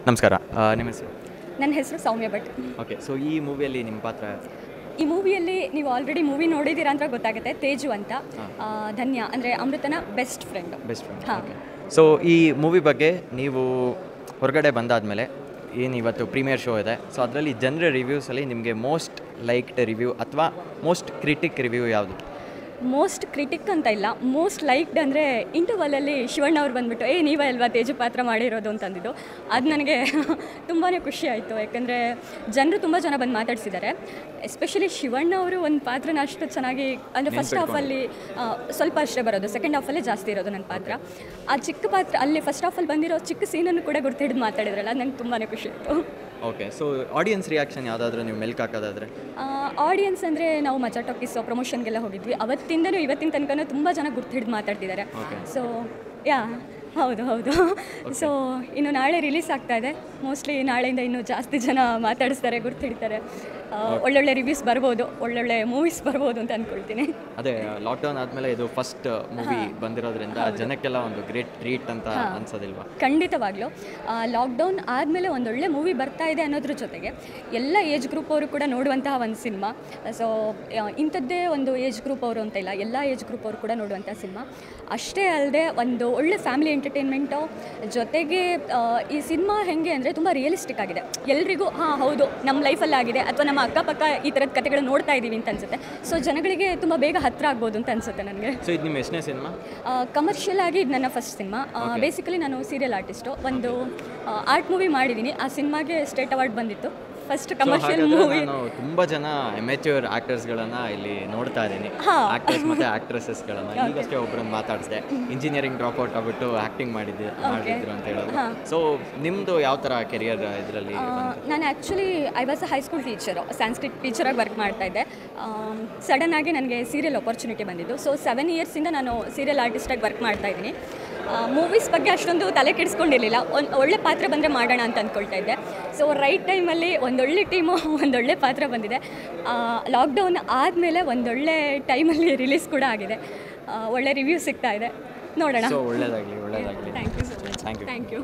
ನಮಸ್ಕಾರ ಆ, ನಿಮ್ಮ ಹೆಸರು ನನ್ನ ಹೆಸರು ಸೌಮ್ಯ ಭಟ್ ಓಕೆ ಸೊ ಈ ಮೂವಿಯಲ್ಲಿ ನಿಮ್ಮ ಪಾತ್ರ ಈ ಮೂವಿಯಲ್ಲಿ ನೀವು ಆಲ್ರೆಡಿ ಮೂವಿ ನೋಡಿದ್ದೀರಾ ಅಂತ ಗೊತ್ತಾಗುತ್ತೆ ತೇಜು ಅಂತ ಆ, ಧನ್ಯ ಅಂದರೆ ಅಮೃತನ ಬೆಸ್ಟ್ ಫ್ರೆಂಡ್ ಬೆಸ್ಟ್ ಫ್ರೆಂಡ್ ಹಾಂ ಓಕೆ ಸೊ ಈ ಮೂವಿ ಬಗ್ಗೆ ನೀವು ಹೊರಗಡೆ ಬಂದಾದಮೇಲೆ ಏನು ಇವತ್ತು ಪ್ರೀಮಿಯರ್ ಶೋ ಇದೆ ಸೊ ಅದರಲ್ಲಿ ಜನರ ರಿವ್ಯೂಸಲ್ಲಿ ನಿಮಗೆ ಮೋಸ್ಟ್ ಲೈಕ್ಡ್ ರಿವ್ಯೂ ಅಥವಾ ಮೋಸ್ಟ್ ಕ್ರಿಟಿಕ್ ರಿವ್ಯೂ ಯಾವುದು ಮೋಸ್ಟ್ ಕ್ರಿಟಿಕ್ ಅಂತ ಇಲ್ಲ ಮೋಸ್ಟ್ ಲೈಕ್ಡ್ ಅಂದರೆ ಇಂಟರ್ವಲಲ್ಲಿ ಶಿವಣ್ಣ ಅವ್ರು ಬಂದ್ಬಿಟ್ಟು ಏ ನೀವೇ ಅಲ್ವಾ ತೇಜು ಪಾತ್ರ ಮಾಡಿರೋದು ಅಂತಂದಿದ್ದು ಅದು ನನಗೆ ತುಂಬಾ ಖುಷಿ ಆಯಿತು ಯಾಕಂದರೆ ಜನರು ತುಂಬ ಜನ ಬಂದು ಮಾತಾಡ್ಸಿದ್ದಾರೆ ಎಸ್ಪೆಷಲಿ ಶಿವಣ್ಣ ಅವರು ಒಂದು ಪಾತ್ರನ ಅಷ್ಟು ಚೆನ್ನಾಗಿ ಅಂದರೆ ಫಸ್ಟ್ ಹಾಫಲ್ಲಿ ಸ್ವಲ್ಪ ಅಷ್ಟೇ ಬರೋದು ಸೆಕೆಂಡ್ ಹಾಫಲ್ಲೇ ಜಾಸ್ತಿ ಇರೋದು ನನ್ನ ಪಾತ್ರ ಆ ಚಿಕ್ಕ ಪಾತ್ರ ಅಲ್ಲಿ ಫಸ್ಟ್ ಹಾಫಲ್ಲಿ ಬಂದಿರೋ ಚಿಕ್ಕ ಸೀನನ್ನು ಕೂಡ ಗುರ್ತಿಡಿದು ಮಾತಾಡಿದ್ರಲ್ಲ ನಂಗೆ ತುಂಬಾ ಖುಷಿ ಆಯಿತು ಓಕೆ ಸೊ ಆಡಿಯನ್ಸ್ ರಿಯಾಕ್ಷನ್ ಯಾವುದಾದ್ರೂ ನೀವು ಮೆಲ್ಕ್ ಹಾಕೋದಾದ್ರೆ ಆಡಿಯನ್ಸ್ ಅಂದರೆ ನಾವು ಮಜಾ ಟಾಕೀಸ್ ಪ್ರಮೋಷನ್ಗೆಲ್ಲ ಹೋಗಿದ್ವಿ ಅವತ್ತಿಂದನೂ ಇವತ್ತಿನ ತನಕ ತುಂಬ ಜನ ಗುರ್ತು ಹಿಡಿದು ಮಾತಾಡ್ತಿದ್ದಾರೆ Okay. ಸೊ ಯಾ ಹೌದು ಹೌದು ಸೊ ಇನ್ನು ನಾಳೆ ರಿಲೀಸ್ ಆಗ್ತಾ ಇದೆ ಮೋಸ್ಟ್ಲಿ ನಾಳೆಯಿಂದ ಇನ್ನೂ ಜಾಸ್ತಿ ಜನ ಮಾತಾಡಿಸ್ತಾರೆ ಗುರ್ತು ಹಿಡಿತಾರೆ ಆ, ಒಳ್ಳೊಳ್ಳೆ ರಿವ್ಯೂಸ್ ಬರ್ಬೋದು ಒಳ್ಳೊಳ್ಳೆ ಮೂವೀಸ್ ಬರ್ಬೋದು ಅಂತ ಅಂದ್ಕೊಳ್ತೀನಿ ಅದೇ ಲಾಕ್ಡೌನ್ ಆದಮೇಲೆ ಇದು ಫಸ್ಟ್ ಮೂವಿ ಬಂದಿರೋದ್ರಿಂದ ಜನಕ್ಕೆಲ್ಲ ಒಂದು ಗ್ರೇಟ್ ಟ್ರೀಟ್ ಅಂತ ಅನ್ಸೋದಿಲ್ವಾ ಖಂಡಿತವಾಗ್ಲೂ ಲಾಕ್ಡೌನ್ ಆದಮೇಲೆ ಒಂದೊಳ್ಳೆ ಮೂವಿ ಬರ್ತಾ ಇದೆ ಅನ್ನೋದ್ರ ಜೊತೆಗೆ ಎಲ್ಲ ಏಜ್ ಗ್ರೂಪ್ ಅವರು ಕೂಡ ನೋಡುವಂತಹ ಒಂದು ಸಿನಿಮಾ ಸೊ ಇಂಥದ್ದೇ ಒಂದು ಏಜ್ ಗ್ರೂಪ್ ಅವರು ಅಂತ ಇಲ್ಲ ಎಲ್ಲ ಏಜ್ ಗ್ರೂಪ್ ಅವರು ಕೂಡ ನೋಡುವಂಥ ಸಿನಿಮಾ ಅಷ್ಟೇ ಅಲ್ಲದೆ ಒಂದು ಒಳ್ಳೆ ಫ್ಯಾಮಿಲಿ ಎಂಟರ್ಟೈನ್ಮೆಂಟು ಜೊತೆಗೆ ಆ, ಈ ಸಿನಿಮಾ ಹೆಂಗೆ ಅಂದರೆ ತುಂಬ ರಿಯಲಿಸ್ಟಿಕ್ ಆಗಿದೆ ಎಲ್ರಿಗೂ ಹಾಂ ಹೌದು ನಮ್ಮ ಲೈಫಲ್ಲಿ ಆಗಿದೆ ಅಥವಾ ನಮ್ಮ ಅಕ್ಕಪಕ್ಕ ಈ ಥರದ ಕಥೆಗಳು ನೋಡ್ತಾ ಇದ್ದೀವಿ ಅಂತ ಅನ್ಸುತ್ತೆ ಸೊ ಜನಗಳಿಗೆ ತುಂಬ ಬೇಗ ಹತ್ತಿರ ಆಗ್ಬೋದು ಅಂತ ಅನ್ಸುತ್ತೆ ನನಗೆ ಸೊ ಇದು ನಿಮ್ಮ ಎಷ್ಟನೇ ಸಿನಿಮಾ ಕಮರ್ಷಿಯಲ್ ಆಗಿ ಇದು ನನ್ನ ಫಸ್ಟ್ ಸಿನಿಮಾ ಬೇಸಿಕಲಿ ನಾನು ಸೀರಿಯಲ್ ಆರ್ಟಿಸ್ಟು ಒಂದು ಆರ್ಟ್ ಮೂವಿ ಮಾಡಿದ್ದೀನಿ ಆ ಸಿನಿಮಾಗೆ ಸ್ಟೇಟ್ ಅವಾರ್ಡ್ ಬಂದಿತ್ತು ಫಸ್ಟ್ ಕಮರ್ಷಿಯಲ್ ಮೂವಿ ನಾನು ತುಂಬಾ ಜನ ಎಮೆಚ್ಯೂರ್ ಆಕ್ಟರ್ಸ್ಗಳನ್ನ ಇಲ್ಲಿ ನೋಡ್ತಾ ಇದ್ದೀನಿ ಹಾ. ಆಕ್ಟರ್ಸ್ ಮತ್ತೆ ಆಕ್ಟ್ರೆಸಸ್ಗಳನ್ನ ಈಗಷ್ಟೇ ಒಬ್ಬರನ್ನ ಮಾತಾಡಿಸಿದೆ ಇಂಜಿನಿಯರಿಂಗ್ ಡ್ರಾಪ್ ಔಟ್ ಆಗ್ಬಿಟ್ಟು ಆಕ್ಟಿಂಗ್ ಮಾಡಿದ್ದೆ ಮಾಡಿದ್ರು ಅಂತ ಹೇಳಿದ್ರು ಸೊ ನಿಮ್ದು ಯಾವ ತರ ಕೆರಿಯರ್ ಇದರಲ್ಲಿ ನಾನು actually I was a high school teacher Sanskrit ಟೀಚರಾಗಿ ವರ್ಕ್ ಮಾಡ್ತಾ ಇದ್ದೆ ಸಡನ್ ಆಗಿ ನನಗೆ ಸೀರಿಯಲ್ ಆಪರ್ಚುನಿಟಿ ಬಂದಿದ್ದು ಸೊ ಸೆವೆನ್ ಇಯರ್ಸಿಂದ ನಾನು ಸೀರಿಯಲ್ ಆರ್ಟಿಸ್ಟಾಗಿ ವರ್ಕ್ ಮಾಡ್ತಾ ಇದ್ದೀನಿ ಮೂವೀಸ್ ಬಗ್ಗೆ ಅಷ್ಟೊಂದು ತಲೆ ಕೆಡಿಸ್ಕೊಂಡಿರಲಿಲ್ಲ ಒಂದು ಒಳ್ಳೆ ಪಾತ್ರ ಬಂದರೆ ಮಾಡೋಣ ಅಂತ ಅಂದ್ಕೊಳ್ತಾ ಇದ್ದೆ ಸೊ ರೈಟ್ ಟೈಮಲ್ಲಿ ಒಂದೊಳ್ಳೆ ಟೀಮು ಒಂದೊಳ್ಳೆ ಪಾತ್ರ ಬಂದಿದೆ ಲಾಕ್ಡೌನ್ ಆದಮೇಲೆ ಒಂದೊಳ್ಳೆ ಟೈಮಲ್ಲಿ ರಿಲೀಸ್ ಕೂಡ ಆಗಿದೆ ಆ, ಒಳ್ಳೆ ರಿವ್ಯೂ ಸಿಗ್ತಾ ಇದೆ ನೋಡೋಣ ಸೊ ಒಳ್ಳೇದಾಗ್ಲಿ ಒಳ್ಳೇದಾಗ್ಲಿ thank you so much thank you thank you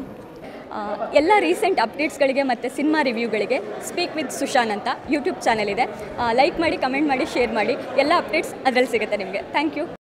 ಎಲ್ಲ ರೀಸೆಂಟ್ ಅಪ್ಡೇಟ್ಸ್ಗಳಿಗೆ ಮತ್ತು ಸಿನಿಮಾ ರಿವ್ಯೂಗಳಿಗೆ ಸ್ಪೀಕ್ ವಿತ್ ಸುಶಾನ್ ಅಂತ ಯೂಟ್ಯೂಬ್ ಚಾನಲ್ ಇದೆ ಲೈಕ್ ಮಾಡಿ ಕಮೆಂಟ್ ಮಾಡಿ ಶೇರ್ ಮಾಡಿ ಎಲ್ಲ ಅಪ್ಡೇಟ್ಸ್ ಅದರಲ್ಲಿ ಸಿಗುತ್ತೆ ನಿಮಗೆ ಥ್ಯಾಂಕ್ ಯು